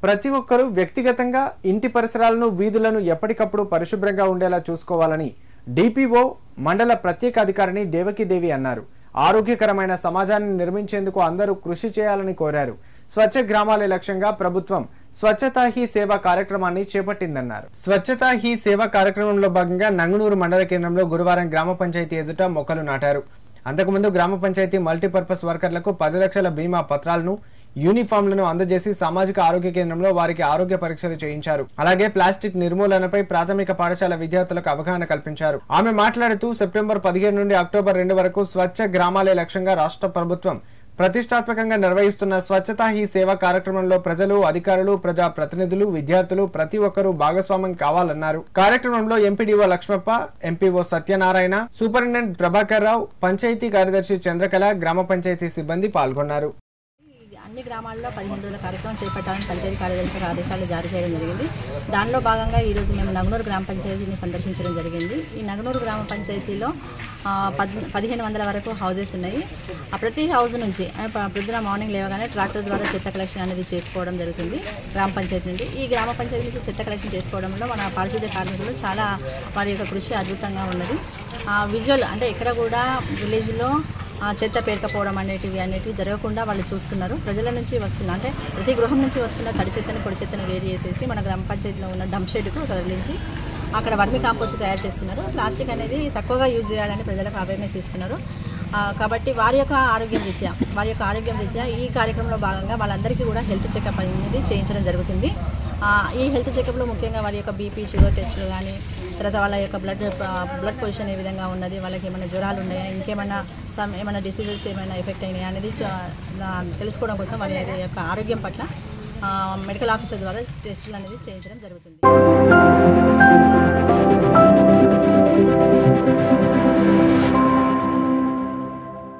ప్రతి ఒక్కరూ వ్యక్తిగతంగా ఇంటి పరిసరాలను వీధులను ఎప్పటికప్పుడు పరిశుభ్రంగా ఉండేలా చూసుకోవాలని డిపిఓ మండల ప్రత్యేక అధికారిని దేవకీదేవి అన్నారు ఆరోగ్యకరమైన సమాజాన్ని నిర్మించేందుకు అందరూ కృషి చేయాలని కోరారు స్వచ్ఛ గ్రామాలే లక్ష్యంగా ప్రభుత్వం స్వచ్ఛతా హీ సేవ కార్యక్రమాన్ని చేపట్టిందన్నారు స్వచ్ఛతా హీ సేవ కార్యక్రమంలో భాగంగా నంగునూరు మండల కేంద్రంలో గురువారం గ్రామ పంచాయతీ ఎదుట మొక్కలు నాటారు అంతకుముందు గ్రామ పంచాయతీ మల్టీపర్పస్ వర్కర్లకు పది లక్షల బీమా పత్రాలను యూనిఫామ్లను అందజేసి సామాజిక ఆరోగ్య కేంద్రంలో వారికి ఆరోగ్య పరీక్షలు చేయించారు అలాగే ప్లాస్టిక్ నిర్మూలనపై ప్రాథమిక పాఠశాల విద్యార్థులకు అవగాహన కల్పించారు ఆమె మాట్లాడుతూ సెప్టెంబర్ పదిహేను నుండి అక్టోబర్ రెండు వరకు స్వచ్ఛ గ్రామాలే లక్ష్యంగా రాష్ట్ర ప్రభుత్వం ప్రతిష్టాత్మకంగా నిర్వహిస్తున్న స్వచ్ఛతా హీ సేవ కార్యక్రమంలో ప్రజలు అధికారులు ప్రజా ప్రతినిధులు విద్యార్థులు ప్రతి ఒక్కరూ భాగస్వామ్యం కావాలన్నారు కార్యక్రమంలో MPDO Lakshmappa MPO Satyanarayana superintendent Prabhakar Rao panchayat కార్యదర్శి చంద్రకళ గ్రామ పంచాయతీ సిబ్బంది పాల్గొన్నారు ఇది అన్ని గ్రామాల్లో పదిహేను రోజుల కార్యక్రమం చేపట్టాలని పంచాయతీ కార్యదర్శి ఆదేశాలు జారీ చేయడం జరిగింది దానిలో భాగంగా ఈరోజు మేము నగనూరు గ్రామ పంచాయతీని సందర్శించడం జరిగింది ఈ నగనూరు గ్రామ పంచాయతీలో ఆ, పద్ పదిహేను వందల వరకు హౌజెస్ ఉన్నాయి ఆ ప్రతి హౌస్ నుంచి ఆ, ప- ప్రొద్దున మార్నింగ్ లేవగానే ట్రాక్టర్ ద్వారా చెత్త కలెక్షన్ అనేది చేసుకోవడం జరుగుతుంది గ్రామ పంచాయతీ నుండి ఈ గ్రామ పంచాయతీ నుంచి చెత్త కలెక్షన్ చేసుకోవడంలో మన పారిశుద్ధ్య కార్మికులు చాలా వారి యొక్క కృషి అద్భుతంగా ఉన్నది విజువల్ అంటే ఇక్కడ కూడా విలేజ్లో ఆ చెత్త పేరుకపోవడం అనేటివి అనేటివి జరగకుండా వాళ్ళు చూస్తున్నారు ప్రజల నుంచి వస్తున్న అంటే ప్రతి గృహం నుంచి వస్తున్న తడి చెత్తని పొడి చెత్తని వేరు చేసేసి మన గ్రామ పంచాయతీలో ఉన్న డంప్ షెడ్కు తరలించి అక్కడ వర్మి కాంపోస్ట్ తయారు చేస్తున్నారు ప్లాస్టిక్ అనేది తక్కువగా యూజ్ చేయాలని ప్రజలకు అవేర్నెస్ ఇస్తున్నారు ఆ, కాబట్టి వారి యొక్క ఆరోగ్యం రీత్యా వారి యొక్క ఆరోగ్యం రీత్యా ఈ కార్యక్రమంలో భాగంగా వాళ్ళందరికీ కూడా హెల్త్ చెకప్ అనేది చేయించడం జరుగుతుంది ఆ, ఈ హెల్త్ చెకప్లో ముఖ్యంగా వాళ్ళ యొక్క బీపీ షుగర్ టెస్టులు కానీ తర్వాత వాళ్ళ యొక్క బ్లడ్ బ్లడ్ పొజిషన్ ఏ విధంగా ఉన్నది వాళ్ళకి ఏమైనా జ్వరాలు ఉన్నాయా ఇంకేమైనా సమ్ ఏమైనా డిసీజెస్ ఏమైనా ఎఫెక్ట్ అయినాయా అనేది చ- నా- తెలుసుకోవడం కోసం వాళ్ళ యొక్క ఆరోగ్యం పట్ల ఆ, మెడికల్ ఆఫీసర్ ద్వారా టెస్టులు అనేది చేయించడం జరుగుతుంది